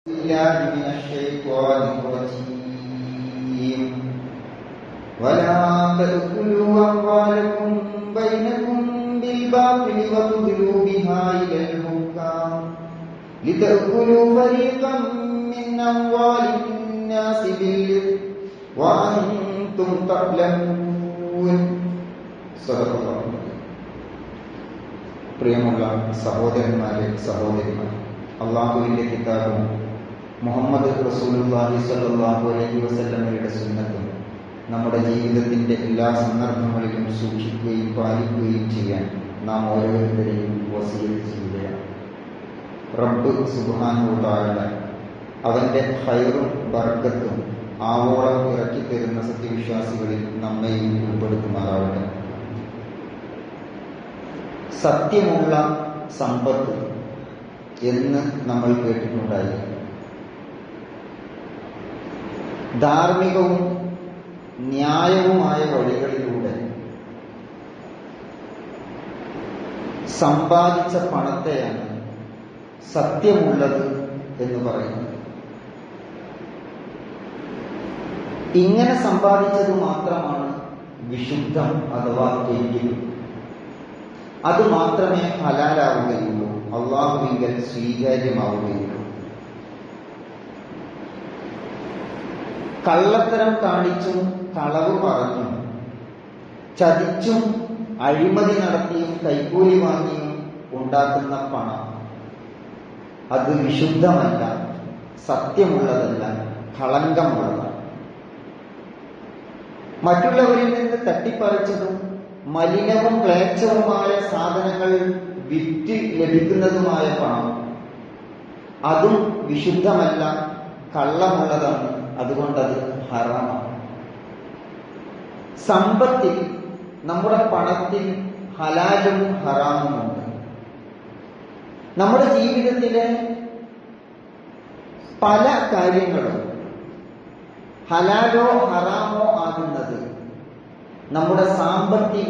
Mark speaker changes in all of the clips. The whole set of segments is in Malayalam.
Speaker 1: بالله من الشيطان الرجيم ولا تأكلوا أموالكم بينكم بالباطل وتدلوا بها إلى الحكام لتأكلوا فريقا من أموال الناس بالإثم وأنتم تعلمون صدق الله പ്രിയമുള്ള സഹോദരന്മാരെ സഹോദരിമാർ അള്ളാഹുവിന്റെ കിതാബും മുഹമ്മദ് റസൂലുള്ളാഹി സ്വല്ലല്ലാഹു അലൈഹി വസല്ലമയുടെ സുന്നത്തും നമ്മുടെ ജീവിതത്തിന്റെ എല്ലാ സന്ദർഭങ്ങളിലും സൂക്ഷിക്കുകയും പാലിക്കുകയും ചെയ്യാൻ നാം ഓരോരുത്തരെയും വസീയത്ത് ചെയ്യുകയാണ് റബ്ബ് സുബ്ഹാനഹുവതആല അവന്റെ ഹൈറും ബർക്കത്തും ആവോളം ഇറക്കി തരുന്ന സത്യവിശ്വാസികളിൽ നമ്മെയും ഉൾപ്പെടുത്തുമാറാവട്ടെ സത്യമുള്ള സമ്പത്ത് എന്ന് നമ്മൾ കേട്ടിട്ടുണ്ടായി ധാർമ്മികവും ന്യായവുമായ വഴികളിലൂടെ സമ്പാദിച്ച പണത്തെയാണ് സത്യമുള്ളത് എന്ന് പറയുന്നത് ഇങ്ങനെ സമ്പാദിച്ചത് മാത്രമാണ് വിശുദ്ധം അഥവാ എങ്കിലും അത് മാത്രമേ ഹലാലാവുകയുള്ളൂ അള്ളാഹുവിങ്കൽ സ്വീകാര്യമാവുകയുള്ളൂ കള്ളത്തരം കാണിച്ചും കളവ് പറഞ്ഞും ചതിച്ചും അഴിമതി നടത്തിയും കൈക്കൂലി വാങ്ങിയും ഉണ്ടാക്കുന്ന പണം അത് വിശുദ്ധമല്ല സത്യമുള്ളതല്ല കളങ്കമുള്ളതാണ് മറ്റുള്ളവരിൽ നിന്ന് തട്ടിപ്പറിച്ചതും മലിനവും ക്ലേച്ഛവുമായ സാധനങ്ങൾ വിറ്റ് ലഭിക്കുന്നതുമായ പണം അതും വിശുദ്ധമല്ല കള്ളമുള്ളതാണ് അതുകൊണ്ടത് ഹറാമാണ് സമ്പത്തിൽ നമ്മുടെ പണത്തിൽ ഹലാലും ഹറാമുമുണ്ട് നമ്മുടെ ജീവിതത്തിലെ പല കാര്യങ്ങളും ഹലാലോ ഹറാമോ ആകുന്നത് നമ്മുടെ സാമ്പത്തിക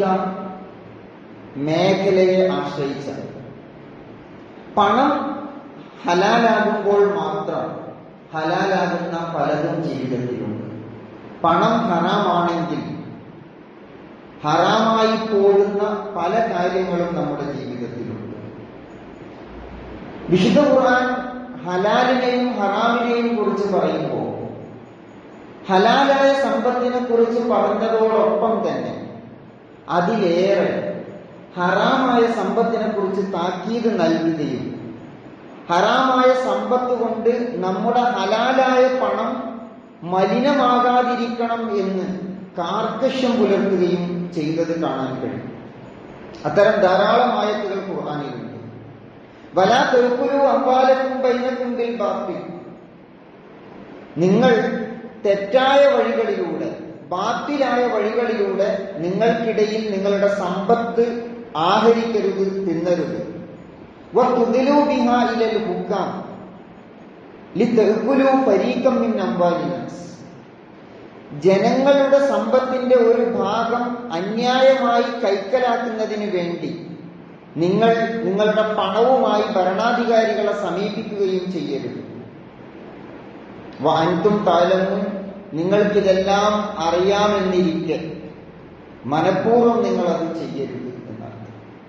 Speaker 1: മേഖലയെ ആശ്രയിച്ചാണ് പണം ഹലാലാകുമ്പോൾ മാത്രം ഹലാലാകുന്ന പലതും ജീവിതത്തിലുണ്ട് പണം ഹറാമാണെങ്കിൽ ഹറാമായി പോകുന്ന പല കാര്യങ്ങളും നമ്മുടെ ജീവിതത്തിലുണ്ട് വിശുദ്ധ ഖുർആൻ ഹലാലിനെയും ഹറാമിനെയും കുറിച്ച് പറയുമ്പോൾ ഹലാലായ സമ്പത്തിനെ കുറിച്ച് പറഞ്ഞതോടൊപ്പം തന്നെ അതിലേറെ ഹറാമായ സമ്പത്തിനെ കുറിച്ച് താക്കീത് നൽകുകയും ഹറാമായ സമ്പത്ത് കൊണ്ട് നമ്മുടെ ഹലാലായ പണം മലിനമാകാതിരിക്കണം എന്ന് കാർക്കശ്യം പുലർത്തുകയും ചെയ്തത് കാണാൻ കഴിയും അത്തരം ധാരാളം ആയത്തുകൾ ഖുർആാനിലുണ്ട് വലാ തെറുക്കുരു അമ്പാലക്കും ബൈനക്കുമ്പിൽ ബാപ്പി നിങ്ങൾ തെറ്റായ വഴികളിലൂടെ ബാത്തിലായ വഴികളിലൂടെ നിങ്ങൾക്കിടയിൽ നിങ്ങളുടെ സമ്പത്ത് ആഹരിക്കരുത് തിന്നരുത് ഹുക്കാം ജനങ്ങളുടെ സമ്പത്തിന്റെ ഒരു ഭാഗം അന്യായമായി കൈക്കലാക്കുന്നതിന് വേണ്ടി നിങ്ങൾ നിങ്ങളുടെ പണവുമായി ഭരണാധികാരികളെ സമീപിക്കുകയും ചെയ്യരുത് വാൻതും താലമും നിങ്ങൾക്കിതെല്ലാം അറിയാമെന്നിരിക്കെ മനഃപൂർവ്വം നിങ്ങൾ അത് ചെയ്യരുത് എന്നാണ്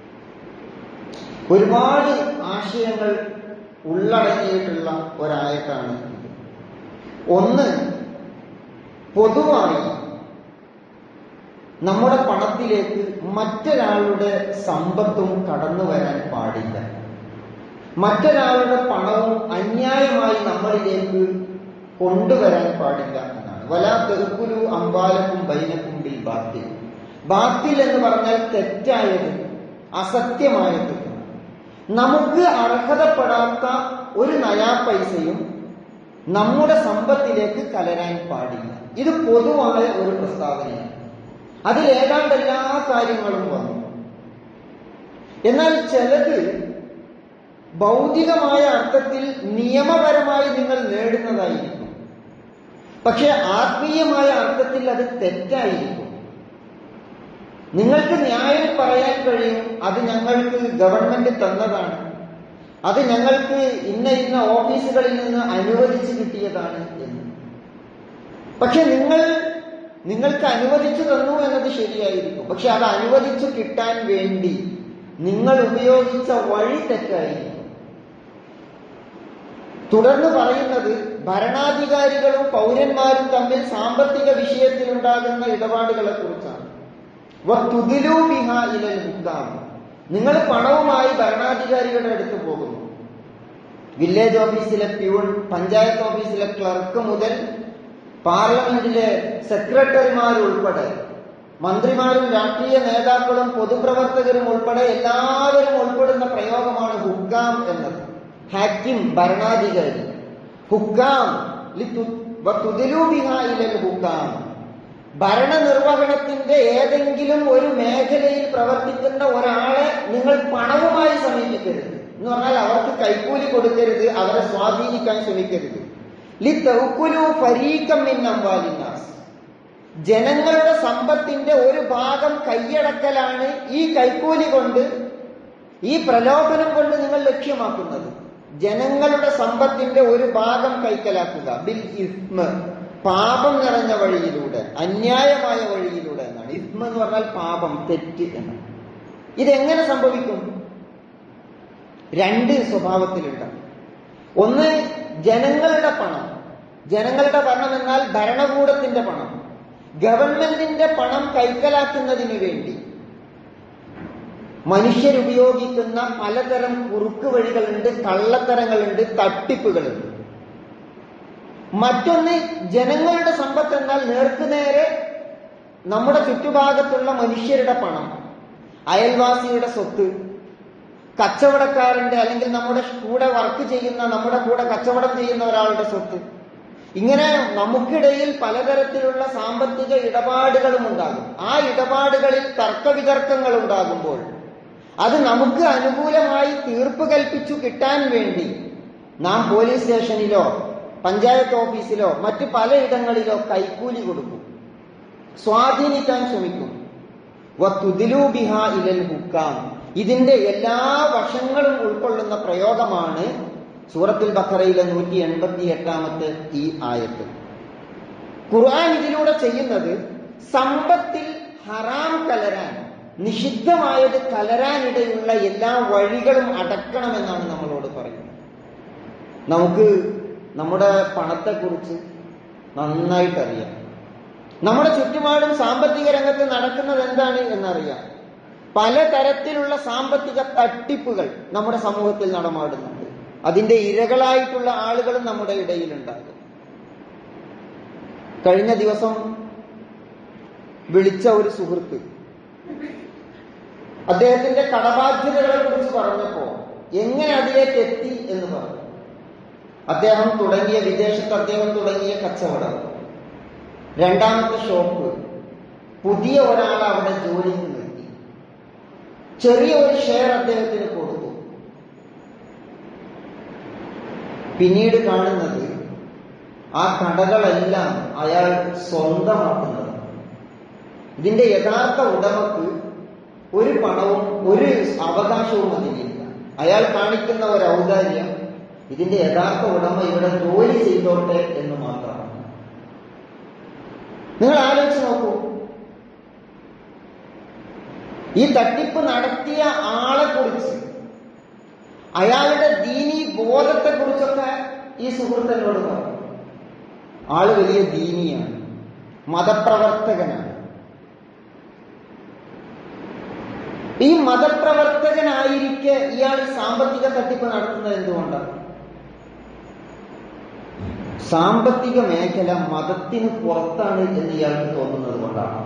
Speaker 1: ഒരുപാട് ആശയങ്ങൾ ഉള്ളടങ്ങിയിട്ടുള്ള ഒരായത്താണ് ഇത് ഒന്ന് പൊതുവായി നമ്മുടെ പണത്തിലേക്ക് മറ്റൊരാളുടെ സമ്പത്തും കടന്നു വരാൻ പാടില്ല മറ്റൊരാളുടെ പണവും അന്യായമായി നമ്മളിലേക്ക് കൊണ്ടുവരാൻ പാടില്ല എന്നാണ് വലാ തെറുക്കുലു അമ്പാലക്കും ബൈനക്കും ബിൽ ബാത്തിൽ ബാത്തിൽ എന്ന് പറഞ്ഞാൽ തെറ്റായത് അസത്യമായത് നമുക്ക് അർഹതപ്പെടാത്ത ഒരു നയാ പൈസയും നമ്മുടെ സമ്പത്തിലേക്ക് കലരാൻ പാടില്ല ഇത് പൊതുവായ ഒരു പ്രസ്താവനയാണ് അതിൽ ഏതാണ്ട് എല്ലാ കാര്യങ്ങളും വന്നു എന്നാൽ ചിലത് ഭൗതികമായ അർത്ഥത്തിൽ നിയമപരമായി നിങ്ങൾ നേടുന്നതായിരിക്കും പക്ഷെ ആത്മീയമായ അർത്ഥത്തിൽ അത് തെറ്റായിരിക്കും നിങ്ങൾക്ക് ന്യായം പറയാൻ കഴിയും അത് ഞങ്ങൾക്ക് ഗവൺമെന്റ് തന്നതാണ് അത് ഞങ്ങൾക്ക് ഇന്ന ഇന്ന ഓഫീസുകളിൽ നിന്ന് അനുവദിച്ച് കിട്ടിയതാണ് എന്ന് പക്ഷെ നിങ്ങൾ നിങ്ങൾക്ക് അനുവദിച്ചു തന്നു എന്നത് ശരിയായിരിക്കും പക്ഷെ അത് അനുവദിച്ചു കിട്ടാൻ വേണ്ടി നിങ്ങൾ ഉപയോഗിച്ച വഴി തെറ്റായിരിക്കും തുടർന്ന് പറയുന്നത് ഭരണാധികാരികളും പൗരന്മാരും തമ്മിൽ സാമ്പത്തിക വിഷയത്തിലുണ്ടാകുന്ന ഇടപാടുകളെ കുറിച്ചാണ് നിങ്ങൾ പണവുമായി ഭരണാധികാരികളുടെ അടുത്ത് പോകുന്നു വില്ലേജ് ഓഫീസിലെ പ്യൂൺ പഞ്ചായത്ത് ഓഫീസിലെ ക്ലർക്ക് മുതൽ പാർലമെന്റിലെ സെക്രട്ടറിമാർ ഉൾപ്പെടെ മന്ത്രിമാരും രാഷ്ട്രീയ നേതാക്കളും പൊതുപ്രവർത്തകരും ഉൾപ്പെടെ എല്ലാവരും ഉൾപ്പെടുന്ന പ്രയോഗമാണ് ഹുക്കാം എന്നത് ഹാക്കിം ഭരണാധികാരി ഹുക്കാം ഹുക്കാം ഭരണനിർവഹണത്തിന്റെ ഏതെങ്കിലും ഒരു മേഖലയിൽ പ്രവർത്തിക്കുന്ന ഒരാളെ നിങ്ങൾ പണവുമായി സമീപിക്കരുത് എന്ന് പറഞ്ഞാൽ അവർക്ക് കൈക്കൂലി കൊടുക്കരുത് അവരെ സ്വാധീനിക്കാൻ ശ്രമിക്കരുത് ലി തൗക്കുലു ഫരീക്കം മിന്നംവാലിനാസ് ജനങ്ങളുടെ സമ്പത്തിന്റെ ഒരു ഭാഗം കൈയടക്കലാണ് ഈ കൈക്കൂലി കൊണ്ട് ഈ പ്രലോഭനം കൊണ്ട് നിങ്ങൾ ലക്ഷ്യമാക്കുന്നത് ജനങ്ങളുടെ സമ്പത്തിന്റെ ഒരു ഭാഗം കൈക്കലാക്കുക ബിൽ ഇസ്മ പാപം നിറഞ്ഞ വഴിയിലൂടെ അന്യായമായ വഴിയിലൂടെ എന്നാണ് ഇസ്മ എന്ന് പറഞ്ഞാൽ പാപം തെറ്റ് എന്നാണ് ഇതെങ്ങനെ സംഭവിക്കും രണ്ട് സ്വഭാവത്തിലുണ്ട് ഒന്ന് ജനങ്ങളുടെ പണം ജനങ്ങളുടെ പണം എന്നാൽ ഭരണകൂടത്തിന്റെ പണം ഗവൺമെന്റിന്റെ പണം കൈക്കലാക്കുന്നതിന് വേണ്ടി മനുഷ്യരുപയോഗിക്കുന്ന പലതരം കുറുക്ക് വഴികളുണ്ട് കള്ളത്തരങ്ങളുണ്ട് തട്ടിപ്പുകളുണ്ട് മറ്റൊന്ന് ജനങ്ങളുടെ സമ്പത്ത് എന്നാൽ നേർക്കുനേരെ നമ്മുടെ ചുറ്റുഭാഗത്തുള്ള മനുഷ്യരുടെ പണം അയൽവാസിയുടെ സ്വത്ത് കച്ചവടക്കാരന്റെ അല്ലെങ്കിൽ നമ്മുടെ കൂടെ വർക്ക് ചെയ്യുന്ന നമ്മുടെ കൂടെ കച്ചവടം ചെയ്യുന്ന ഒരാളുടെ സ്വത്ത് ഇങ്ങനെ നമുക്കിടയിൽ പലതരത്തിലുള്ള സാമ്പത്തിക ഇടപാടുകളും ഉണ്ടാകും ആ ഇടപാടുകളിൽ തർക്കവിതർക്കങ്ങൾ ഉണ്ടാകുമ്പോൾ അത് നമുക്ക് അനുകൂലമായി തീർപ്പ് കൽപ്പിച്ചു കിട്ടാൻ വേണ്ടി നാം പോലീസ് സ്റ്റേഷനിലോ പഞ്ചായത്ത് ഓഫീസിലോ മറ്റ് പലയിടങ്ങളിലോ കൈക്കൂലി കൊടുക്കും സ്വാധീനിക്കാൻ ശ്രമിക്കും വത്തുദിലൂബിഹ ഇലൽ ഹുക്കാം ഇതിന്റെ എല്ലാ വശങ്ങളും ഉൾക്കൊള്ളുന്ന പ്രയോഗമാണ് സൂറത്തുൽ ബക്കറയിലെ നൂറ്റി എൺപത്തി എട്ടാമത്തെ ഈ ആയത്ത് ഖുർആൻ ഇതിലൂടെ ചെയ്യുന്നത് സമ്പത്തിൽ ഹറാം കലരാൻ നിഷിദ്ധമായത് കലരാനിടയുള്ള എല്ലാ വഴികളും അടക്കണമെന്നാണ് നമ്മളോട് പറയുന്നത് നമുക്ക് നമ്മുടെ പണത്തെക്കുറിച്ച് നന്നായിട്ട് അറിയാം നമ്മുടെ ചുറ്റുപാടും സാമ്പത്തിക രംഗത്ത് നടക്കുന്നത് എന്താണ് എന്നറിയാം പലതരത്തിലുള്ള സാമ്പത്തിക തട്ടിപ്പുകൾ നമ്മുടെ സമൂഹത്തിൽ നടമാടുന്നുണ്ട് അതിന്റെ ഇരകളായിട്ടുള്ള ആളുകളും നമ്മുടെ ഇടയിലുണ്ടാകും കഴിഞ്ഞ ദിവസം വിളിച്ച ഒരു സുഹൃത്ത് അദ്ദേഹത്തിന്റെ കടബാധ്യതകളെ കുറിച്ച് പറഞ്ഞപ്പോ എങ്ങനെ അതിലേക്ക് എത്തി എന്ന് പറഞ്ഞു അദ്ദേഹം തുടങ്ങിയ വിദേശത്ത് അദ്ദേഹം തുടങ്ങിയ കച്ചവടം രണ്ടാമത്തെ ഷോപ്പ് പുതിയ ഒരാൾ അവിടെ ജോലിക്ക് നിർത്തി ചെറിയ ഒരു ഷെയർ അദ്ദേഹത്തിന് കൊടുത്തു പിന്നീട് കാണുന്നത് ആ കടകളെല്ലാം അയാൾ സ്വന്തമാക്കുന്നത് ഇതിന്റെ യഥാർത്ഥ ഉടമക്ക് ഒരു പണവും ഒരു അവകാശവും അതിലില്ല അയാൾ കാണിക്കുന്ന ഒരു ഔദാര്യം ഇതിന്റെ യഥാർത്ഥ ഉടമ ഇവിടെ ജോലി ചെയ്തോട്ടെ എന്ന് മാത്രമാണ് നിങ്ങൾ ആലോചിച്ച് നോക്കൂ ഈ തട്ടിപ്പ് നടത്തിയ ആളെ കുറിച്ച് അയാളുടെ ദീനീ ബോധത്തെ കുറിച്ചൊക്കെ ഈ സുഹൃത്തിനോട് പറഞ്ഞു ആള് വലിയ ദീനിയാണ് മതപ്രവർത്തകനാണ് ഈ മതപ്രവർത്തകനായിരിക്കെ ഇയാൾ സാമ്പത്തിക തട്ടിപ്പ് നടത്തുന്നത് എന്തുകൊണ്ടാണ് സാമ്പത്തിക മേഖല മതത്തിന് പുറത്താണ് എന്ന് ഇയാൾക്ക് തോന്നുന്നത് കൊണ്ടാണ്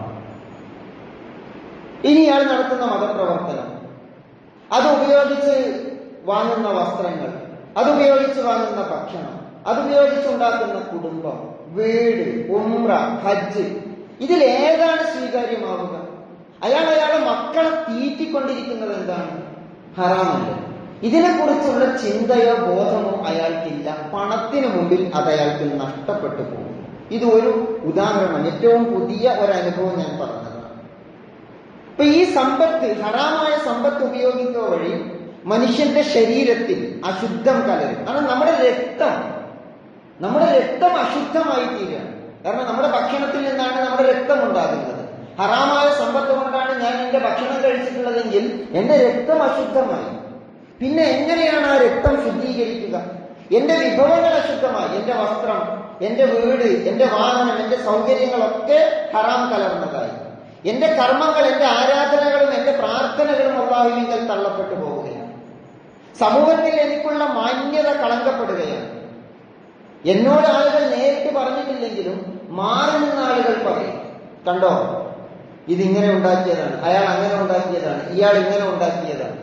Speaker 1: ഇനി ഇയാൾ നടത്തുന്ന മതപ്രവർത്തനം അതുപയോഗിച്ച് വാങ്ങുന്ന വസ്ത്രങ്ങൾ അതുപയോഗിച്ച് വാങ്ങുന്ന ഭക്ഷണം അതുപയോഗിച്ചുണ്ടാക്കുന്ന കുടുംബം വീട് ഉമ്ര ഹജ്ജ് ഇതിലേതാണ് സ്വീകാര്യമാവുക അയാൾ അയാളെ മക്കളെ തീറ്റിക്കൊണ്ടിരിക്കുന്നത് എന്താണ് ഹറാമല്ല ഇതിനെക്കുറിച്ചുള്ള ചിന്തയോ ബോധമോ അയാൾക്കില്ല പണത്തിന് മുമ്പിൽ അത് അയാൾക്ക് നഷ്ടപ്പെട്ടു പോകും ഇത് ഒരു ഉദാഹരണം ഏറ്റവും പുതിയ ഒരു അനുഭവം ഞാൻ പറഞ്ഞതാണ് ഇപ്പൊ ഈ സമ്പത്ത് ഹറാമായ സമ്പത്ത് ഉപയോഗിക്കുക വഴി മനുഷ്യന്റെ ശരീരത്തിൽ അശുദ്ധം കലരും കാരണം നമ്മുടെ രക്തം നമ്മുടെ രക്തം അശുദ്ധമായി തീരുകയാണ് കാരണം നമ്മുടെ ഭക്ഷണത്തിൽ നിന്നാണ് നമ്മുടെ രക്തം ഉണ്ടാകുന്നത് ഹറാമായ സമ്പത്ത് കൊണ്ടാണ് ഞാൻ എന്റെ ഭക്ഷണം കഴിച്ചിട്ടുള്ളതെങ്കിൽ എന്റെ രക്തം അശുദ്ധമായി പിന്നെ എങ്ങനെയാണ് ആ രക്തം ശുദ്ധീകരിക്കുക എന്റെ വിഭവങ്ങൾ അശുദ്ധമായി എന്റെ വസ്ത്രം എന്റെ വീട് എന്റെ വാഹനം എന്റെ സൗകര്യങ്ങളൊക്കെ ഹറാം കലർന്നതായി എന്റെ കർമ്മങ്ങൾ എന്റെ ആരാധനകളും എന്റെ പ്രാർത്ഥനകളും അള്ളാഹുവിങ്കൽ തള്ളപ്പെട്ടു പോവുകയാണ് സമൂഹത്തിൽ എനിക്കുള്ള മാന്യത കളങ്കപ്പെടുകയാണ് എന്നോട് ആളുകൾ നേരിട്ട് പറഞ്ഞിട്ടില്ലെങ്കിലും മാറി നിന്ന ആളുകൾ പറയും കണ്ടോ ഇതിങ്ങനെ ഉണ്ടാക്കിയതാണ് അയാൾ അങ്ങനെ ഉണ്ടാക്കിയതാണ് ഇയാൾ ഇങ്ങനെ ഉണ്ടാക്കിയതാണ്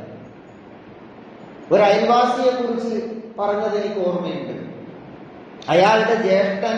Speaker 1: ഒരു അയൽവാസിയെ കുറിച്ച് പറഞ്ഞത് എനിക്ക് ഓർമ്മയുണ്ട് അയാളുടെ ജ്യേഷ്ഠൻ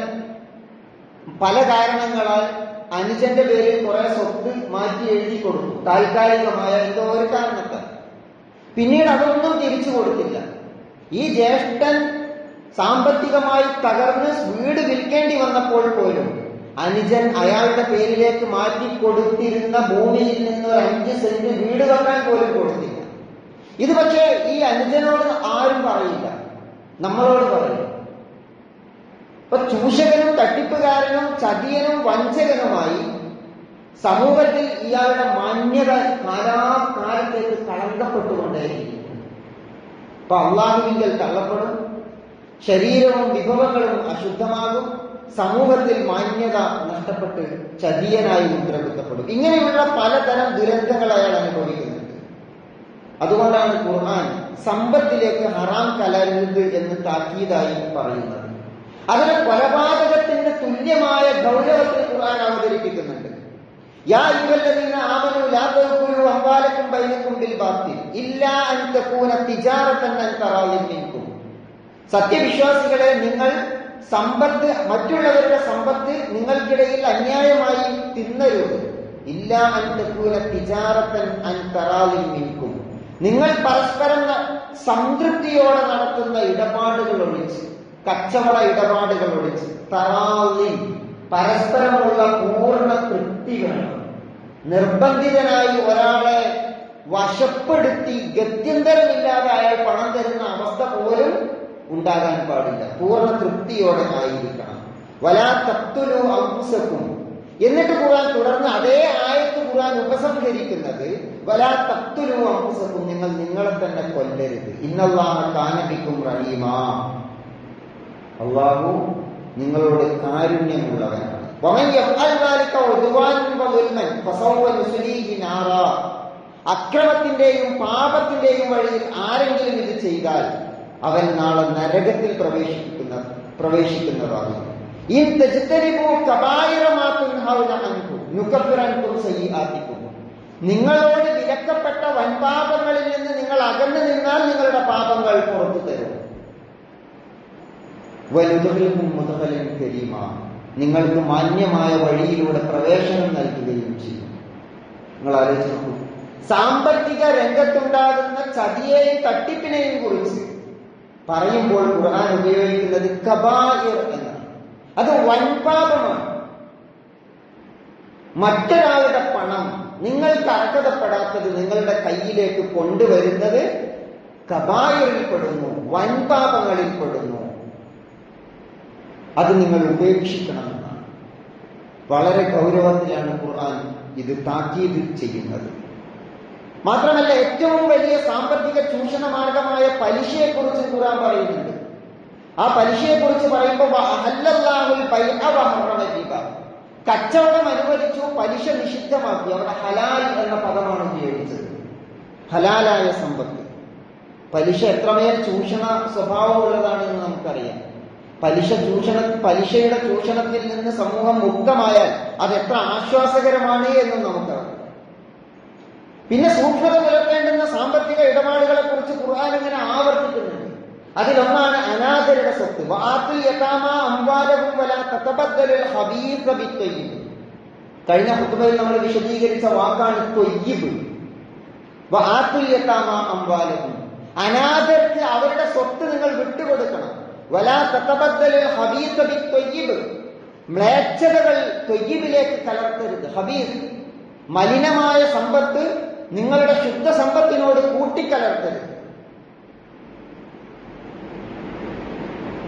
Speaker 1: പല കാരണങ്ങളാൽ അനുജന്റെ പേരിൽ കുറെ സ്വത്ത് മാറ്റി എഴുതി കൊടുത്തു താൽക്കാലികമായ എന്തോ ഒരു കാരണത്താൽ പിന്നീട് അതൊന്നും തിരിച്ചു കൊടുത്തില്ല ഈ ജ്യേഷ്ഠൻ സാമ്പത്തികമായി തകർന്ന് വീട് വിൽക്കേണ്ടി വന്നപ്പോൾ പോലും അനുജൻ അയാളുടെ പേരിലേക്ക് മാറ്റി കൊടുത്തിരുന്ന ഭൂമിയിൽ നിന്ന് ഒരു അഞ്ച് സെന്റ് വീട് വെക്കാൻ പോലും കൊടുത്തില്ല ഇത് പക്ഷേ ഈ അനുജനോട് ആരും പറയില്ല നമ്മളോട് പറയും ഇപ്പൊ ചൂഷകനും തട്ടിപ്പുകാരനും ചതിയനും വഞ്ചകനുമായി സമൂഹത്തിൽ ഇയാളുടെ മാന്യത കാലാകാലത്തേക്ക് കളങ്കപ്പെട്ടുകൊണ്ടേയിരിക്കും അപ്പൊ അള്ളാഹുവിങ്കൽ തള്ളപ്പെടും ശരീരവും വിഭവങ്ങളും അശുദ്ധമാകും സമൂഹത്തിൽ മാന്യത നഷ്ടപ്പെട്ട് ചതിയനായി മുദ്രകുത്തപ്പെടും ഇങ്ങനെയുള്ള പലതരം ദുരന്തങ്ങൾ അയാൾ അനുഭവിക്കുന്നുണ്ട് അതുകൊണ്ടാണ് ഖുർആൻ സമ്പത്തിലേക്ക് ഹറാം കലരരുത് എന്ന് താക്കീതായി പറയുന്നത് അതിന് കൊലപാതകത്തിന് തുല്യമായ ഗൗരവത്തിൽ ഖുർആൻ അവതരിപ്പിക്കുന്നുണ്ട് യാ അയ്യുഹല്ലദീന ആമനു ലാ തഅകുലു അംവാലക്കും ബൈനക്കും ബിൽ ബാത്തിൽ ഇല്ലാ അൻ തകൂന തിജാറതൻ അൻ തറാദിൻ മിൻകും സത്യവിശ്വാസികളെ നിങ്ങൾ സമ്പത്ത് മറ്റുള്ളവരുടെ സമ്പത്ത് നിങ്ങൾക്കിടയിൽ അന്യായമായി തിന്നരുത് ഇല്ല അൻ തകൂന തിജാറതൻ അൻ തറാദിൻ മിൻകും നിങ്ങൾ പരസ്പരം ന- സംതൃപ്തിയോടെ നടത്തുന്ന ഇടപാടുകൾ ഒഴിച്ച് കച്ചവട ഇടപാടുകൾ ഒഴിച്ച് തറാദിൻ പരസ്പരമുള്ള പൂർണ്ണ തൃപ്തി വേണം നിർബന്ധിതനായി ഒരാളെ വശപ്പെടുത്തി ഗത്യന്തരമില്ലാതെ അയാൾ പണം തരുന്ന അവസ്ഥ പോലും ഉണ്ടാകാൻ പാടില്ല പൂർണ്ണ തൃപ്തിയോടെ ആയിരിക്കണം വലാ തത്തുലു അംസക്കും എന്നിട്ട് ഖുർആൻ തുടർന്ന് അതേ ആയത്ത് ഖുർആൻ ഉപസംഹരിക്കുന്നത് വലാ തത്തുലു അംസക്കും നിങ്ങൾ നിങ്ങളെ തന്നെ കൊല്ലരുത് ഇന്നല്ലാഹ കാനബിക്കും റഹീമാ അള്ളാഹു നിങ്ങളോട് കാരുണ്യമുള്ളവനാണ് ومن يفعل ذلك عدوانا وظلما فسوف نصليه نارا അക്രമത്തിന്റെയും പാപത്തിന്റെയും വഴിയിൽ ആരെങ്കിലും ഇത് ചെയ്താൽ അവൻ നാളെ നരകത്തിൽ പ്രവേശിക്കുന്ന പ്രവേശിക്കുന്നതാകും ഇൻ തെജിത്തരിപ്പോ കപായിറമാക്കും സയ്യാത്തിക്കും നിങ്ങളോട് വിലക്കപ്പെട്ട വൻപാപങ്ങളിൽ നിന്ന് നിങ്ങൾ അകന്നു നിന്നാൽ നിങ്ങളുടെ പാപങ്ങൾ പുറത്തു തരും വലുതുകളും മുതകലും കരീമ നിങ്ങൾക്ക് മാന്യമായ വഴിയിലൂടെ പ്രവേശനം നൽകുകയും ചെയ്യും നിങ്ങൾ ആലോചിച്ച് നോക്കൂ സാമ്പത്തിക രംഗത്തുണ്ടാകുന്ന ചതിയെയും തട്ടിപ്പിനെയും കുറിച്ച് പറയുമ്പോൾ ഖുർആൻ ഉപയോഗിക്കുന്നത് കബായിർ എന്നാണ് അത് വൻപാപമാണ് മറ്റൊരാളുടെ പണം നിങ്ങൾക്ക് അർഹതപ്പെടാത്തത് നിങ്ങളുടെ കയ്യിലേക്ക് കൊണ്ടുവരുന്നത് കബായറിൽ പെടുന്നു വൻപാപങ്ങളിൽ പെടുന്നു അത് നിങ്ങൾ ഉപേക്ഷിക്കണമെന്നാണ് വളരെ ഗൗരവത്തിലാണ് ഖുർആൻ ഇത് താക്കീത് ചെയ്യുന്നത് മാത്രമല്ല ഏറ്റവും വലിയ സാമ്പത്തിക ചൂഷണ മാർഗമായ പലിശയെക്കുറിച്ച് ഖുർആൻ പറയുന്നുണ്ട് ആ പലിശയെക്കുറിച്ച് പറയുമ്പോൾ അഹല്ലല്ലാഹുൽ ബൈഅ വഹറമ റിബ. കച്ചവടം അനുവദിച്ചു പലിശ നിഷിദ്ധമാക്കി അവിടെ ഹലാൽ എന്ന പദമാണ് ഉപയോഗിച്ചത് ഹലാലായ സമ്പത്ത് പലിശ എത്രമേൽ ചൂഷണ സ്വഭാവമുള്ളതാണെന്ന് നമുക്കറിയാം പലിശ ചൂഷണ പലിശയുടെ ചൂഷണത്തിൽ നിന്ന് സമൂഹം മുക്തമായാൽ അത് എത്ര ആശ്വാസകരമാണ് എന്നും നമുക്കറിയാം പിന്നെ സൂക്ഷ്മത പുലർത്തേണ്ടുന്ന സാമ്പത്തിക ഇടപാടുകളെ കുറിച്ച് ഖുർആൻ ഇങ്ങനെ ആവർത്തിക്കുന്നുണ്ട് അതിലൊന്നാണ് അനാഥരുടെ സ്വത്ത് വാത്തിൽ യഥാമ അംബാലവും വല തത്തബദ്ദലിൽ ഹബീബ ബിത്തൊയ്യിബ് കഴിഞ്ഞ ഹുത്തുബയിൽ നമ്മൾ വിശദീകരിച്ച വാക്കാണ് തൊയ്യിബ് വാത്തുൽ യഥാമ അംബാലവും അനാഥർക്ക് അവരുടെ സ്വത്ത് നിങ്ങൾ വിട്ടുകൊടുക്കണം വല തത്തബദ്ദലിൽ ഹബീബ ബിത്തൊയ്യിബ് മ്ലേച്ഛതകൾ തൊയ്യിബിലേക്ക് കലർത്തരുത് ഹബീബ് മലിനമായ സമ്പത്ത് നിങ്ങളുടെ ശുദ്ധ സമ്പത്തിനോട് കൂട്ടിക്കലർത്തരുത്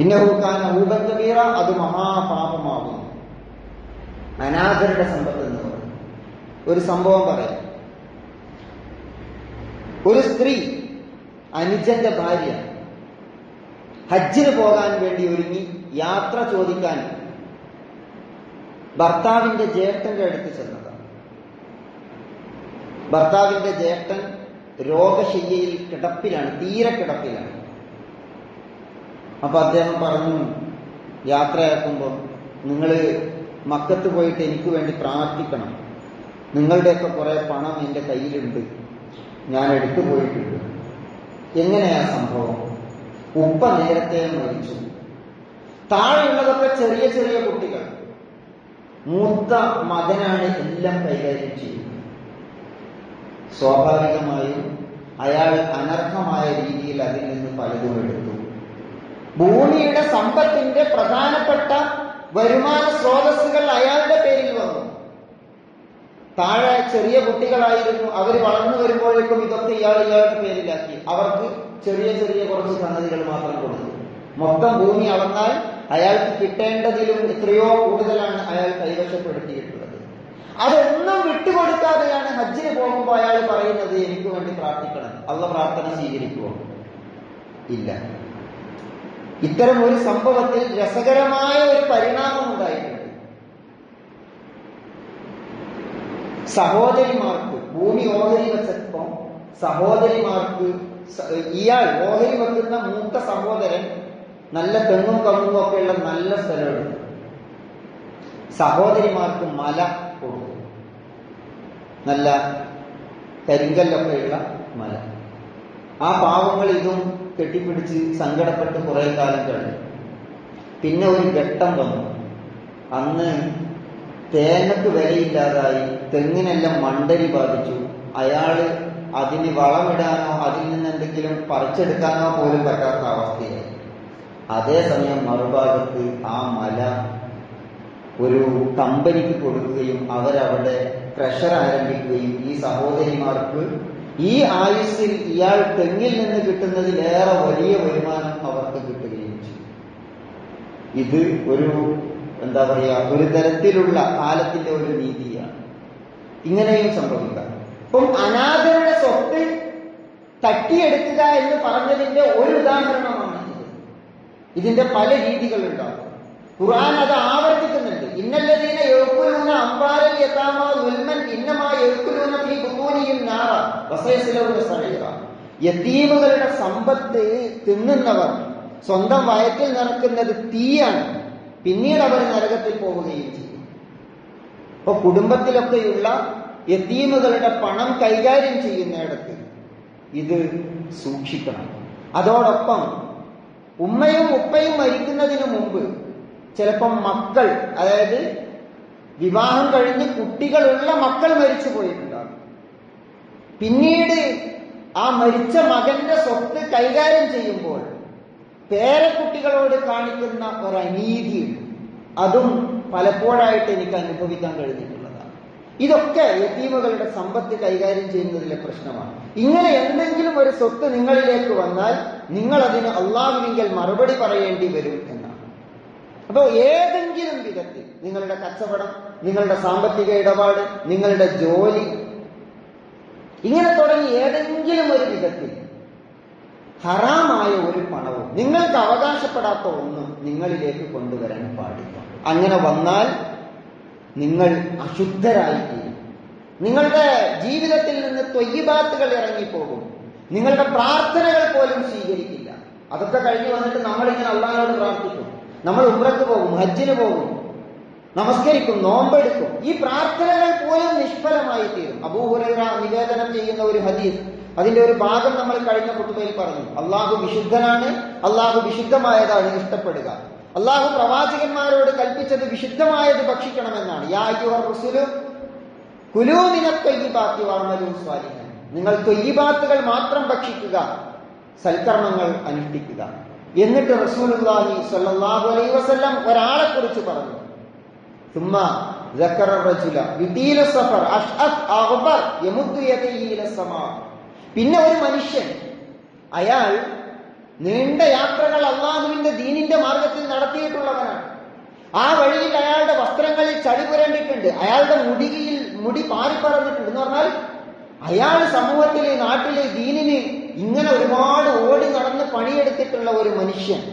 Speaker 1: ഇന്നഹൂക്കാൻ ഊബൻ കബീറ അത് മഹാപാപമാകുന്നു അനാഥരുടെ സമ്പത്ത് എന്ന് പറയും ഒരു സംഭവം പറയാം ഒരു സ്ത്രീ അനുജന്റെ ഭാര്യ ഹജ്ജിന് പോകാൻ വേണ്ടി ഒരുങ്ങി യാത്ര ചോദിക്കാൻ ഭർത്താവിന്റെ ജ്യേഷ്ഠന്റെ അടുത്ത് ചെന്നതാണ് ഭർത്താവിന്റെ ജ്യേഷ്ഠൻ രോഗശയ്യയിൽ കിടപ്പിലാണ് തീരെ കിടപ്പിലാണ് അപ്പൊ അദ്ദേഹം പറഞ്ഞു യാത്രയാക്കുമ്പോൾ നിങ്ങൾ മക്കത്ത് പോയിട്ട് എനിക്ക് വേണ്ടി പ്രാർത്ഥിക്കണം നിങ്ങളുടെയൊക്കെ കുറെ പണം എൻ്റെ കയ്യിലുണ്ട് ഞാൻ എടുത്തു പോയിട്ടുണ്ട് എങ്ങനെയാ സംഭവം ഉപ്പ നേരത്തെ മരിച്ചു താഴെയുള്ളതൊക്കെ ചെറിയ ചെറിയ കുട്ടികൾ മൂത്ത മകനാണ് എല്ലാം കൈകാര്യം ചെയ്യുന്നത് സ്വാഭാവികമായും അയാൾ അനർഹമായ രീതിയിൽ അതിൽ നിന്ന് പലതും എടുത്തു ഭൂമിയുടെ സമ്പത്തിന്റെ പ്രധാനപ്പെട്ട വരുമാന സ്രോതസ്സുകൾ അയാളുടെ പേരിൽ വന്നു താഴെ ചെറിയ കുട്ടികളായിരുന്നു അവർ വളർന്നു വരുമ്പോഴേക്കും ഇതൊക്കെ ഇയാൾ ഇയാളുടെ പേരിലാക്കി അവർക്ക് ചെറിയ ചെറിയ കുറച്ച് സംഗതികൾ മാത്രം കൊടുത്തു മൊത്തം ഭൂമി അളന്നാൽ അയാൾക്ക് കിട്ടേണ്ടതിലും എത്രയോ കൂടുതലാണ് അയാൾ കൈവശപ്പെടുത്തിയിട്ടുള്ളത് അതൊന്നും വിട്ടുകൊടുക്കാതെയാണ് ഹജ്ജിന് പോകുമ്പോൾ അയാൾ പറയുന്നത് എനിക്ക് വേണ്ടി പ്രാർത്ഥിക്കണം അള്ള പ്രാർത്ഥന സ്വീകരിക്കുമോ ഇല്ല ഇത്തരം ഒരു സംഭവത്തിൽ രസകരമായ ഒരു പരിണാമം ഉണ്ടായിട്ടുണ്ട് സഹോദരിമാർക്ക് ഭൂമി ഓഹരി വെച്ചപ്പോ സഹോദരിമാർക്ക് സ- ഇയാൾ ഓഹരി വെക്കുന്ന മൂത്ത സഹോദരൻ നല്ല തെങ്ങും കമുങ്ങും ഒക്കെയുള്ള നല്ല സ്ഥലമെടുത്തു സഹോദരിമാർക്ക് മല കൊടുത്തു നല്ല കരിങ്കല്ലൊക്കെയുള്ള മല ആ പാവങ്ങൾ ഇതും കെട്ടിപ്പിടിച്ച് സങ്കടപ്പെട്ട് കുറെ കാലം കഴിഞ്ഞു പിന്നെ ഒരു ഘട്ടം വന്നു അന്ന് തേങ്ങക്ക് വിലയില്ലാതായി തെങ്ങിനെല്ലാം മണ്ടരി ബാധിച്ചു അയാള് അതിന് വളമിടാനോ അതിൽ നിന്ന് എന്തെങ്കിലും പറിച്ചെടുക്കാനോ പോലും പറ്റാത്ത അവസ്ഥയായി അതേസമയം മറുഭാഗത്ത് ആ മല ഒരു കമ്പനിക്ക് കൊടുക്കുകയും അവരവിടെ പ്രഷർ ആരംഭിക്കുകയും ഈ സഹോദരിമാർക്ക് ഈ ആയുസ്സിൽ ഇയാൾ തെങ്ങിൽ നിന്ന് കിട്ടുന്നതിലേറെ വലിയ വരുമാനം അവർക്ക് കിട്ടുകയും ചെയ്യും ഇത് ഒരു എന്താ പറയാ ഒരു തരത്തിലുള്ള കാലത്തിന്റെ ഒരു നീതിയാണ് ഇങ്ങനെയും സംഭവിക്കാം ഇപ്പം അനാഥരുടെ സ്വത്ത് തട്ടിയെടുക്കുക എന്ന് പറഞ്ഞതിന്റെ ഒരു ഉദാഹരണമാണ് ഇത് ഇതിന്റെ പല രീതികളുണ്ടാകും ഖുർആൻ അത് ആവർത്തിക്കുന്നുണ്ട് ഇന്നല്ലതീന എഴുക്കുലൂന അമ്പാരൽ യഥാമ ഉൽമൻ ഇന്നമാ എഴുക്കുലൂന ഫീ ബുത്തൂനിയും നാറ വസയസിലൂന സറീറ യത്തീമുകളുടെ സമ്പത്ത് തിന്നുന്നവർ സ്വന്തം വയറ്റിൽ നിറക്കുന്നത് തീയാണ് പിന്നീട് അവർ നരകത്തിൽ പോവുകയും ചെയ്യും അപ്പൊ കുടുംബത്തിലൊക്കെയുള്ള യത്തീമുകളുടെ പണം കൈകാര്യം ചെയ്യുന്നിടത്ത് ഇത് സൂക്ഷിക്കണം അതോടൊപ്പം ഉമ്മയും ഉപ്പയും മരിക്കുന്നതിന് മുമ്പ് ചിലപ്പം മക്കൾ അതായത് വിവാഹം കഴിഞ്ഞ് കുട്ടികളുള്ള മക്കൾ മരിച്ചു പോയിട്ടുണ്ടാകും പിന്നീട് ആ മരിച്ച മകന്റെ സ്വത്ത് കൈകാര്യം ചെയ്യുമ്പോൾ പേരക്കുട്ടികളോട് കാണിക്കുന്ന ഒരു അനീതിയുണ്ട് അതും പലപ്പോഴായിട്ട് എനിക്ക് അനുഭവിക്കാൻ കഴിഞ്ഞിട്ടുള്ളതാണ് ഇതൊക്കെ യത്തീമുകളുടെ സമ്പത്ത് കൈകാര്യം ചെയ്യുന്നതിലെ പ്രശ്നമാണ് ഇങ്ങനെ എന്തെങ്കിലും ഒരു സ്വത്ത് നിങ്ങളിലേക്ക് വന്നാൽ നിങ്ങൾ അതിന് അള്ളാഹുവിങ്കൽ മറുപടി പറയേണ്ടി വരും എന്നാണ് അപ്പോൾ ഏതെങ്കിലും വിധത്തിൽ നിങ്ങളുടെ കച്ചവടം നിങ്ങളുടെ സാമ്പത്തിക ഇടപാട് നിങ്ങളുടെ ജോലി ഇങ്ങനെ തുടങ്ങി ഏതെങ്കിലും ഒരു വിധത്തിൽ ഹറാമായ ഒരു പണവും നിങ്ങൾക്ക് അവകാശപ്പെടാത്ത ഒന്നും നിങ്ങളിലേക്ക് കൊണ്ടുവരാൻ പാടില്ല അങ്ങനെ വന്നാൽ നിങ്ങൾ അശുദ്ധരായിത്തീരും നിങ്ങളുടെ ജീവിതത്തിൽ നിന്ന് തൊയ്യബാത്തുകൾ ഇറങ്ങിപ്പോകും നിങ്ങളുടെ പ്രാർത്ഥനകൾ പോലും സ്വീകരിക്കില്ല അതൊക്കെ കഴിഞ്ഞ് വന്നിട്ട് നമ്മളിങ്ങനെ അള്ളാഹിനോട് പ്രാർത്ഥിക്കും നമ്മൾ ഉമ്രക്ക് പോകും ഹജ്ജിന് പോകും നമസ്കരിക്കും നോമ്പെടുക്കും ഈ പ്രാർത്ഥനകൾ പോലും നിഷ്ഫലമായി തീരും അബൂഹുറൈറ നിവേദനം ചെയ്യുന്ന ഒരു ഹദീസ് അതിന്റെ ഒരു ഭാഗം നമ്മൾ കഴിഞ്ഞ കുട്ടുബയിൽ പറഞ്ഞു അള്ളാഹു വിശുദ്ധനാണ് അള്ളാഹു വിശുദ്ധമായതാണ് ഇഷ്ടപ്പെടുക അള്ളാഹു പ്രവാചകന്മാരോട് കൽപ്പിച്ചത് വിശുദ്ധമായത് ഭക്ഷിക്കണമെന്നാണ് യാ അയ്യുഹർ റുസുലു കുലൂമിന തൊയ്യബാത്തി വാമലു സ്വാലിഹൻ നിങ്ങൾ തൊയ്യബാത്തുകൾ മാത്രം ഭക്ഷിക്കുക സൽക്കർമ്മങ്ങൾ അനുഷ്ഠിക്കുക എന്നിട്ട് റസൂലുള്ളാഹി സ്വല്ലല്ലാഹു അലൈഹി വസല്ലം ഒരാളെ കുറിച്ച് പറഞ്ഞു ثم ذكر الرجل يطيل السفر أشأث أغبر يمد يديه إلى السماء പിന്നെ ഒരു മനുഷ്യൻ അയാൾ നീണ്ട യാത്രകൾ അള്ളാഹുവിന്റെ ദീനിന്റെ മാർഗത്തിൽ നടത്തിയിട്ടുള്ളവനാണ് ആ വഴിയിൽ അയാളുടെ വസ്ത്രങ്ങളിൽ ചളി പുരണ്ടിട്ടുണ്ട് അയാളുടെ മുടിയിൽ മുടി പാറിപ്പറന്നിട്ടുണ്ട് എന്ന് പറഞ്ഞാൽ അയാൾ സമൂഹത്തിലെ നാട്ടിലെ ദീനിന് ഇങ്ങനെ ഒരുപാട് ഓടി നടന്ന് പണിയെടുത്തിട്ടുള്ള ഒരു മനുഷ്യൻ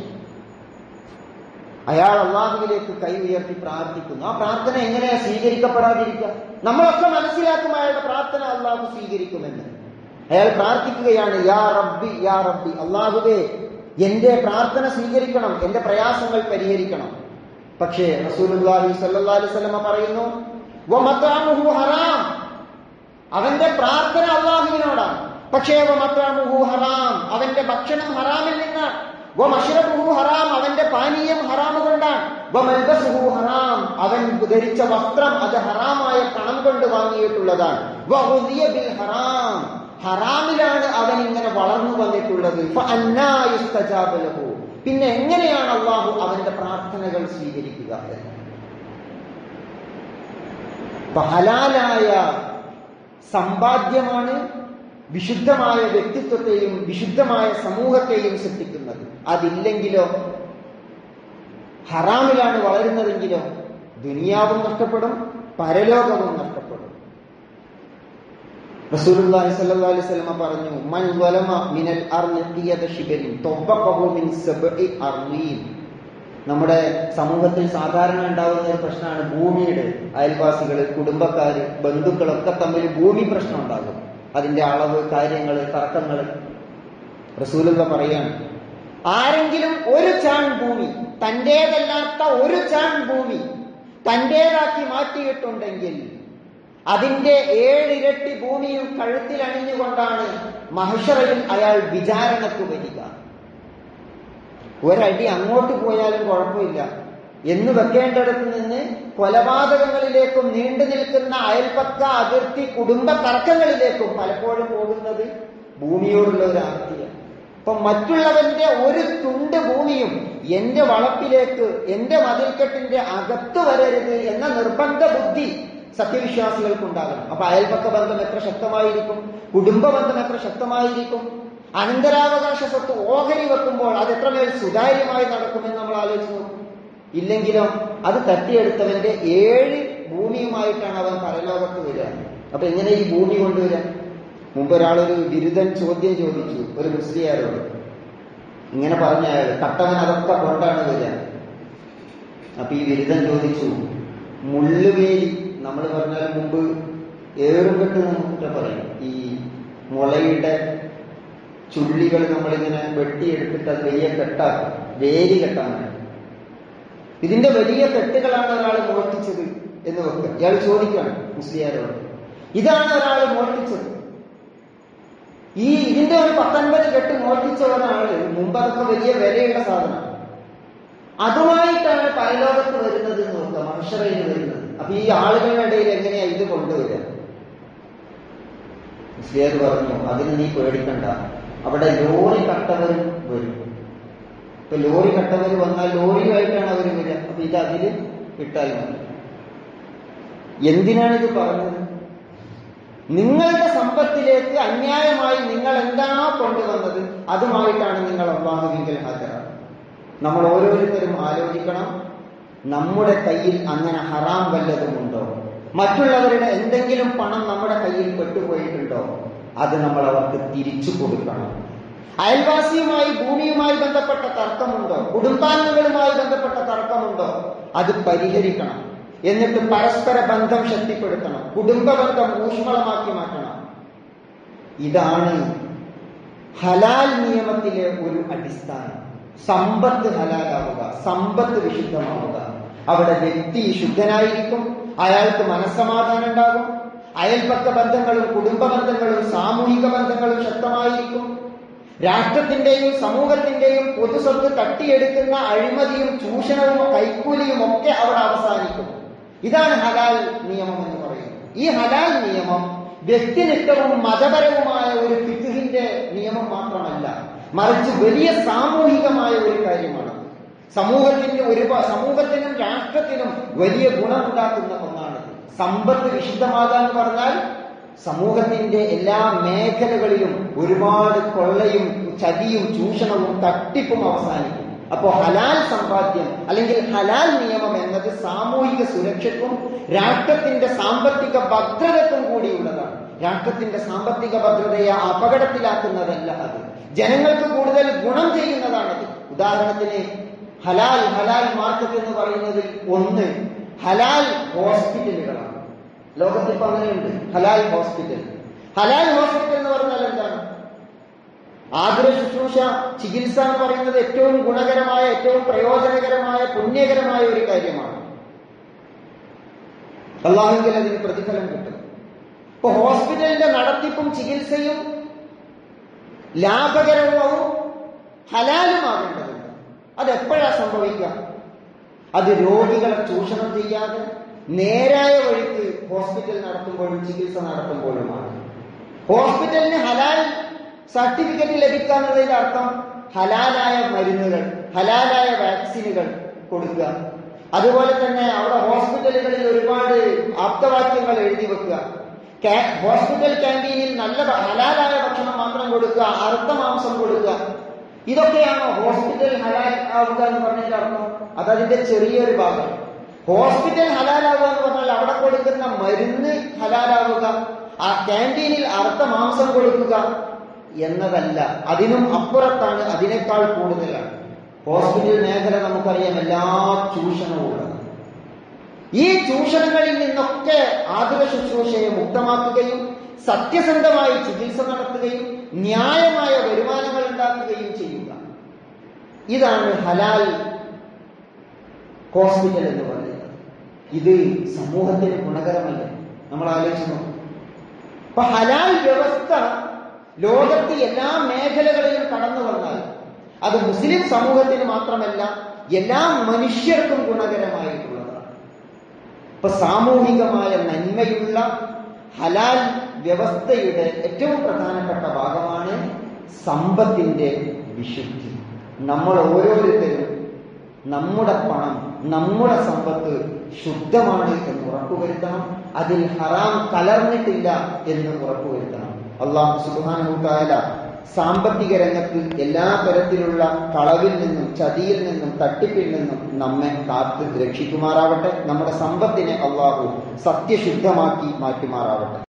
Speaker 1: അയാൾ അള്ളാഹുവിലേക്ക് കൈ ഉയർത്തി പ്രാർത്ഥിക്കുന്നു ആ പ്രാർത്ഥന എങ്ങനെയാ സ്വീകരിക്കപ്പെടാതിരിക്കുക നമ്മളൊക്കെ മനസ്സിലാക്കും അയാളുടെ പ്രാർത്ഥന അള്ളാഹു സ്വീകരിക്കുമെന്ന് അയാൾ പ്രാർത്ഥിക്കുകയാണ് യാ റബ്ബി യാ റബ്ബി അള്ളാഹുവേ എന്റെ പ്രാർത്ഥന സ്വീകരിക്കണം എന്റെ പ്രയാസങ്ങൾ പരിഹരിക്കണം പക്ഷേ റസൂലുള്ളാഹി സ്വല്ലല്ലാഹി അലൈഹി വസല്ലമ പറയുന്നു വമത്അമുഹു ഹറാം അവന്റെ പ്രാർത്ഥന അള്ളാഹുവിനോടാണ് പക്ഷേ വമത്അമുഹു ഹറാം അവന്റെ ഭക്ഷണം ഹറാമിൽ നിന്നാണ് വമശ്റബുഹു ഹറാം അവന്റെ പാനീയം ഹറാം കൊണ്ടാണ് വമൽബസുഹു ഹറാം അവൻ ധരിച്ച വസ്ത്രം അത് ഹറാമായ പണം കൊണ്ട് വാങ്ങിയിട്ടുള്ളതാണ് വഹുദിയ ബിൽ ഹറാം ഹറാമിലാണ് അവൻ ഇങ്ങനെ വളർന്നു വന്നിട്ടുള്ളത് ഫഅന്നാ യുസ്തജാബു ലഹു. പിന്നെ എങ്ങനെയാണ് അള്ളാഹു അവന്റെ പ്രാർത്ഥനകൾ സ്വീകരിക്കുക എന്ന് അപ്പൊ ഹലാലായ സമ്പാദ്യമാണ് വിശുദ്ധമായ വ്യക്തിത്വത്തെയും വിശുദ്ധമായ സമൂഹത്തെയും സൃഷ്ടിക്കുന്നത് അതില്ലെങ്കിലോ ഹറാമിലാണ് വളരുന്നതെങ്കിലോ ദുനിയാവും നഷ്ടപ്പെടും പരലോകവും നഷ്ടപ്പെടും റസൂലുള്ളാഹി സ്വല്ലല്ലാഹി അലൈഹി വസല്ലമ പറഞ്ഞു മൻ വലമ മിനൽ അർളി ഖിയദ ശിബരിൻ തവഖഹു മിൻ സബ്ഇ അർളീൻ നമ്മുടെ സമൂഹത്തിൽ സാധാരണ ഉണ്ടാകുന്ന ഒരു പ്രശ്നമാണ് ഭൂമിയുടെ അയൽവാസികൾ കുടുംബക്കാര് ബന്ധുക്കളൊക്കെ തമ്മിൽ ഭൂമി പ്രശ്നം ഉണ്ടാകും അതിന്റെ അളവ് കാര്യങ്ങൾ തർക്കങ്ങൾ റസൂലുള്ള പറയാണ് ആരെങ്കിലും ഒരു ചാൺ ഭൂമി തന്റേതല്ലാത്ത ഒരു ചാൺ ഭൂമി തന്റേതാക്കി മാറ്റിയിട്ടുണ്ടെങ്കിൽ അതിന്റെ ഏഴിരട്ടി ഭൂമിയും കഴുത്തിൽ അണിഞ്ഞുകൊണ്ടാണ് മഹഷറയിൽ അയാൾ വിചാരണക്ക് വരിക ഒരടി അങ്ങോട്ട് പോയാലും കുഴപ്പമില്ല എന്ന് വെക്കേണ്ടിടത്ത് നിന്ന് കൊലപാതകങ്ങളിലേക്കും നീണ്ടു നിൽക്കുന്ന അയൽപക്ക അതിർത്തി കുടുംബ തർക്കങ്ങളിലേക്കും പലപ്പോഴും പോകുന്നത് ഭൂമിയോടുള്ള ഒരു ആർത്തിയാണ് അപ്പൊ മറ്റുള്ളവന്റെ ഒരു തുണ്ട് ഭൂമിയും എന്റെ വളപ്പിലേക്ക് എന്റെ മതിൽക്കെട്ടിന്റെ അകത്ത് വരരുത് എന്ന നിർബന്ധ ബുദ്ധി സത്യവിശ്വാസികൾക്കുണ്ടാകണം അപ്പൊ അയൽപക്ക ബന്ധം എത്ര ശക്തമായിരിക്കും കുടുംബ ബന്ധം എത്ര ശക്തമായിരിക്കും അനന്തരാവകാശ സ്വത്ത് ഓഹരി വെക്കുമ്പോൾ അത് എത്രമേൽ സുതാര്യമായി നടക്കുമെന്ന് നമ്മൾ ആലോചിച്ച് നോക്കും ഇല്ലെങ്കിലോ അത് തട്ടിയെടുത്തവന്റെ ഏഴ് ഭൂമിയുമായിട്ടാണ് അവൻ പരലോകത്ത് വരിക അപ്പൊ എങ്ങനെ ഈ ഭൂമി കൊണ്ടുവരാൻ മുമ്പ് ഒരാളൊരു ബിരുദൻ ചോദ്യം ചോദിച്ചു ഒരു മുസ്ലിയാരോട് ഇങ്ങനെ പറഞ്ഞ അയാൾ കട്ടവൻ അതൊക്കെ കൊണ്ടാണ് വരിക അപ്പൊ ഈ ബിരുദൻ ചോദിച്ചു മുള്ളുവേലി നമ്മൾ പറഞ്ഞാൽ മുമ്പ് ഏറുകെട്ട് നമുക്ക് പറയും ഈ മുളയുടെ ചുള്ളികൾ നമ്മളിങ്ങനെ വെട്ടിയെടുത്തിട്ട് അത് വലിയ കെട്ടാക്കും വേലി കെട്ടാൻ വേണ്ടി ഇതിന്റെ വലിയ കെട്ടുകളാണ് ഒരാൾ മോഷ്ടിച്ചത് എന്ന് വെക്കുക ഇയാൾ ചോദിക്കാണ് മുസ്ലിയാരോട് ഇതാണ് ഒരാൾ മോഷ്ടിച്ചത് ഈ ഇതിന്റെ ഒരു പത്തൊൻപത് കെട്ട് മോഷ്ടിച്ച ഒരാള് മുമ്പ് അതൊക്കെ വലിയ വിലയുള്ള സാധനം അതുമായിട്ടാണ് പരലോകത്ത് വരുന്നത് എന്ന് നോക്കുക മനുഷ്യരയിൽ വരുന്നത് അപ്പൊ ഈ ആളുകളുടെ ഇടയിൽ എങ്ങനെയാ ഇത് കൊണ്ടുവരിക മുസ്ലിയാർ പറഞ്ഞു അതിന് നീ പേടിക്കണ്ട അവിടെ ലോറി കട്ടവരും വരും ഇപ്പൊ ലോറി കട്ടവർ വന്നാൽ ലോറിയുമായിട്ടാണ് അവർ വരിക അപ്പൊ ഇത് അതില് ഇട്ടാൽ മതി എന്തിനാണ് ഇത് പറഞ്ഞത് നിങ്ങളുടെ സമ്പത്തിലേക്ക് അന്യായമായി നിങ്ങൾ എന്താണോ കൊണ്ടുവന്നത് അതുമായിട്ടാണ് നിങ്ങൾ അള്ളാഹുവിങ്കൽ ഹാജരാണ് നമ്മൾ ഓരോരുത്തരും ആലോചിക്കണം നമ്മുടെ കയ്യിൽ അങ്ങനെ ഹറാം വല്ലതുമുണ്ടോ മറ്റുള്ളവരുടെ എന്തെങ്കിലും പണം നമ്മുടെ കയ്യിൽ പെട്ടുപോയിട്ടുണ്ടോ അത് നമ്മൾ അവർക്ക് തിരിച്ചു കൊടുക്കണം അയൽവാസിയുമായി ഭൂമിയുമായി ബന്ധപ്പെട്ട തർക്കമുണ്ടോ കുടുംബാംഗങ്ങളുമായി ബന്ധപ്പെട്ട തർക്കമുണ്ടോ അത് പരിഹരിക്കണം എന്നിട്ട് പരസ്പര ബന്ധം ശക്തിപ്പെടുത്തണം കുടുംബ ബന്ധം ഊഷ്മളമാക്കി മാറ്റണം ഇതാണ് ഹലാൽ നിയമത്തിലെ ഒരു അടിസ്ഥാനം സമ്പത്ത് ഹലാലാവുക സമ്പത്ത് വിശുദ്ധമാവുക അവിടെ വ്യക്തി ശുദ്ധനായിരിക്കും അയാൾക്ക് മനസ്സമാധാനം ഉണ്ടാകും അയൽപക്ക ബന്ധങ്ങളും കുടുംബ ബന്ധങ്ങളും സാമൂഹിക ബന്ധങ്ങളും ശക്തമായിരിക്കും രാഷ്ട്രത്തിന്റെയും സമൂഹത്തിന്റെയും പൊതുസ്വത്ത് തട്ടിയെടുക്കുന്ന അഴിമതിയും ചൂഷണവും കൈക്കൂലിയും ഒക്കെ അവിടെ അവസാനിക്കും ഇതാണ് ഹലാൽ നിയമം എന്ന് പറയുന്നത് ഈ ഹലാൽ നിയമം വ്യക്തിനിഷ്ഠവും മതപരവുമായ ഒരു ഫിഖിന്റെ നിയമം മാത്രമല്ല മറിച്ച് വലിയ സാമൂഹികമായ ഒരു കാര്യമാണ് സമൂഹത്തിന്റെ ഒരു സമൂഹത്തിനും രാഷ്ട്രത്തിനും വലിയ ഗുണമുണ്ടാക്കുന്ന ഒന്നാണ് സമ്പത്ത് വിശുദ്ധമാകാന്ന് പറഞ്ഞാൽ സമൂഹത്തിന്റെ എല്ലാ മേഖലകളിലും ഒരുപാട് കൊള്ളയും ചതിയും ചൂഷണവും തട്ടിപ്പും അവസാനിക്കും അപ്പോ ഹലാൽ സമ്പാദ്യം അല്ലെങ്കിൽ ഹലാൽ നിയമം എന്നത് സാമൂഹിക സുരക്ഷയ്ക്കും രാഷ്ട്രത്തിന്റെ സാമ്പത്തിക ഭദ്രതക്കും കൂടിയുള്ളതാണ് രാഷ്ട്രത്തിന്റെ സാമ്പത്തിക ഭദ്രതയെ അപകടത്തിലാക്കുന്നതല്ല അത് ജനങ്ങൾക്ക് കൂടുതൽ ഗുണം ചെയ്യുന്നതാണത് ഉദാഹരണത്തിന് ഹലാൽ ഹലാൽ മാർക്കറ്റ് എന്ന് പറയുന്നതിൽ ഒന്ന് ഹലാൽ ഹോസ്പിറ്റലുകളാണ് ലോകത്തിൽ ഇപ്പൊ അങ്ങനെയുണ്ട് ഹലാൽ ഹോസ്പിറ്റൽ ഹലാൽ ഹോസ്പിറ്റൽ എന്ന് പറഞ്ഞാൽ എന്താണ് ആതുര ശുശ്രൂഷ ചികിത്സ എന്ന് പറയുന്നത് ഏറ്റവും ഗുണകരമായ ഏറ്റവും പ്രയോജനകരമായ പുണ്യകരമായ ഒരു കാര്യമാണ് അള്ളാഹുങ്കിൽ അതിന് പ്രതിഫലം കിട്ടും ഇപ്പൊ ഹോസ്പിറ്റലിന്റെ നടത്തിപ്പും ചികിത്സയും ലാഭകരവും ഹലാലുമാകേണ്ടതുണ്ട് അതെപ്പോഴാ സംഭവിക്കുക അത് രോഗികളെ ചൂഷണം ചെയ്യാതെ നേരായ വഴിക്ക് ഹോസ്പിറ്റൽ നടത്തുമ്പോഴും ചികിത്സ നടത്തുമ്പോഴുമാണ് ഹോസ്പിറ്റലിന് ഹലാൽ സർട്ടിഫിക്കറ്റ് ലഭിക്കുക എന്നുള്ളതിന്റെ അർത്ഥം ഹലാലായ മരുന്നുകൾ ഹലാലായ വാക്സിനുകൾ കൊടുക്കുക അതുപോലെ തന്നെ അവിടെ ഹോസ്പിറ്റലുകളിൽ ഒരുപാട് ആപ്തവാക്യങ്ങൾ എഴുതി വെക്കുക കാ- ഹോസ്പിറ്റൽ ക്യാൻറ്റീനിൽ നല്ല ഭ- ഹലാലായ ഭക്ഷണം മാത്രം കൊടുക്കുക അറുത്ത മാംസം കൊടുക്കുക ഇതൊക്കെയാണോ ഹോസ്പിറ്റൽ ഹലാൽ ആവുക എന്ന് പറഞ്ഞതിന്റെ അർത്ഥം അതതിന്റെ ചെറിയൊരു ഭാഗം ഹോസ്പിറ്റൽ ഹലാലാവുക എന്ന് പറഞ്ഞാൽ അവിടെ കൊടുക്കുന്ന മരുന്ന് ഹലാലാവുക ആ ക്യാൻറ്റീനിൽ അറുത്ത മാംസം കൊടുക്കുക എന്നതല്ല അതിനും അപ്പുറത്താണ് അതിനേക്കാൾ കൂടുതലാണ് ഹോസ്പിറ്റൽ മേഖല നമുക്കറിയാം എല്ലാ ചൂഷണവുമുള്ളത് ഈ ചൂഷണങ്ങളിൽ നിന്നൊക്കെ ആതുര ശുശ്രൂഷയെ മുക്തമാക്കുകയും സത്യസന്ധമായി ചികിത്സ നടത്തുകയും ന്യായമായ വരുമാനങ്ങൾ ഉണ്ടാക്കുകയും ചെയ്യുക ഇതാണ് ഹലാൽ ഹോസ്പിറ്റൽ എന്ന് പറയുന്നത് ഇത് സമൂഹത്തിന് ഗുണകരമല്ല നമ്മൾ ആലോചിച്ച് നോക്കും അപ്പൊ ഹലാൽ വ്യവസ്ഥ ലോകത്ത് എല്ലാ മേഖലകളിലും കടന്നു വന്നാൽ അത് മുസ്ലിം സമൂഹത്തിന് മാത്രമല്ല എല്ലാ മനുഷ്യർക്കും ഗുണകരമായിട്ടുള്ളതാണ് ഇപ്പൊ സാമൂഹികമായ നന്മയുള്ള ഹലാൽ വ്യവസ്ഥയുടെ ഏറ്റവും പ്രധാനപ്പെട്ട ഭാഗമാണ് സമ്പത്തിന്റെ വിശുദ്ധി നമ്മൾ ഓരോരുത്തരും നമ്മുടെ പണം നമ്മുടെ സമ്പത്ത് ശുദ്ധമാണ് എന്ന് ഉറപ്പുവരുത്തണം അതിൽ ഹറാം കലർന്നിട്ടില്ല എന്ന് ഉറപ്പുവരുത്തണം അള്ളാഹു സുബാനുത്തായ സാമ്പത്തിക രംഗത്ത് എല്ലാ തരത്തിലുള്ള കളവിൽ നിന്നും ചതിയിൽ നിന്നും തട്ടിപ്പിൽ നിന്നും നമ്മെ കാത്ത് രക്ഷിക്കുമാറാവട്ടെ നമ്മുടെ സമ്പത്തിനെ അള്ളാഹു സത്യശുദ്ധമാക്കി മാറ്റുമാറാവട്ടെ